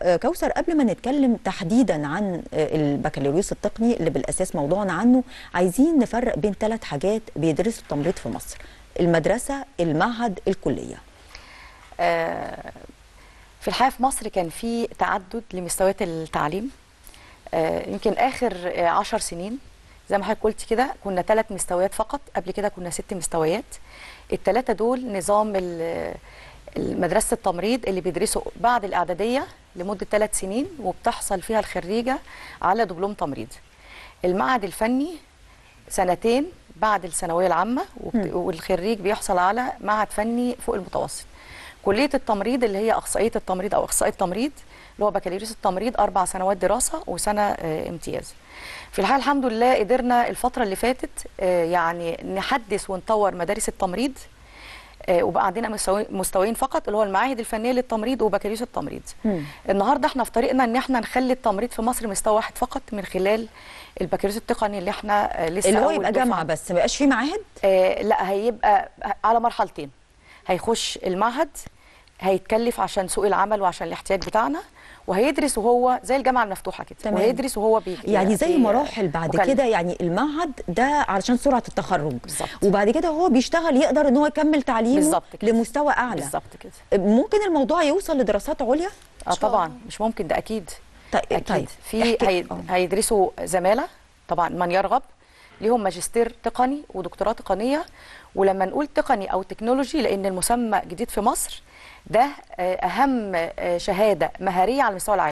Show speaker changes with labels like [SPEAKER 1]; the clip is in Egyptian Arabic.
[SPEAKER 1] آه، كوثر قبل ما نتكلم تحديدا عن آه، البكالوريوس التقني اللي بالاساس موضوعنا عنه عايزين نفرق بين ثلاث حاجات بيدرسوا التمريض في مصر المدرسه المعهد الكليه
[SPEAKER 2] آه، في الحقيقه في مصر كان في تعدد لمستويات التعليم آه، يمكن اخر آه، عشر سنين زي ما حضرتك قلت كده كنا ثلاث مستويات فقط قبل كده كنا ست مستويات الثلاثه دول نظام ال- مدرسه التمريض اللي بيدرسوا بعد الاعداديه لمده ثلاث سنين وبتحصل فيها الخريجه على دبلوم تمريض المعهد الفني سنتين بعد الثانويه العامه وبت- والخريج بيحصل على معهد فني فوق المتوسط كليه التمريض اللي هي اخصائيه التمريض او اخصائيه التمريض اللي هو بكالوريوس التمريض اربع سنوات دراسه وسنه آه، امتياز في الحقيقه الحمد لله قدرنا الفتره اللي فاتت آه، يعني نحدث ونطور مدارس التمريض آه، وبقى عندنا مستوي- مستويين فقط اللي هو المعاهد الفنيه للتمريض وبكالوريوس التمريض
[SPEAKER 1] مم.
[SPEAKER 2] النهارده احنا في طريقنا ان احنا نخلي التمريض في مصر مستوى واحد فقط من خلال البكالوريوس التقني اللي احنا آه، لسه
[SPEAKER 1] اللي هو
[SPEAKER 2] أول
[SPEAKER 1] يبقى
[SPEAKER 2] دفعة.
[SPEAKER 1] جامعه بس ما يبقاش فيه معاهد
[SPEAKER 2] آه لا هيبقى على مرحلتين هيخش المعهد هيتكلف عشان سوق العمل وعشان الاحتياج بتاعنا وهيدرس وهو زي الجامعه المفتوحه كده
[SPEAKER 1] تمام.
[SPEAKER 2] وهيدرس وهو بي
[SPEAKER 1] يعني زي
[SPEAKER 2] بي-
[SPEAKER 1] مراحل بعد
[SPEAKER 2] مكلف.
[SPEAKER 1] كده يعني المعهد ده علشان سرعه التخرج
[SPEAKER 2] بالظبط.
[SPEAKER 1] وبعد كده هو بيشتغل يقدر ان هو يكمل تعليمه
[SPEAKER 2] بالظبط كده.
[SPEAKER 1] لمستوى اعلى
[SPEAKER 2] بالظبط كده
[SPEAKER 1] ممكن الموضوع يوصل لدراسات عليا
[SPEAKER 2] اه طبعا مش ممكن ده اكيد
[SPEAKER 1] طيب
[SPEAKER 2] اكيد
[SPEAKER 1] طيب
[SPEAKER 2] في
[SPEAKER 1] احكي-
[SPEAKER 2] هي...
[SPEAKER 1] آه.
[SPEAKER 2] هيدرسوا زماله طبعا من يرغب ليهم ماجستير تقني ودكتوراه تقنيه ولما نقول تقني او تكنولوجي لان المسمى جديد في مصر ده آه، اهم آه، شهاده مهاريه على مستوى العالم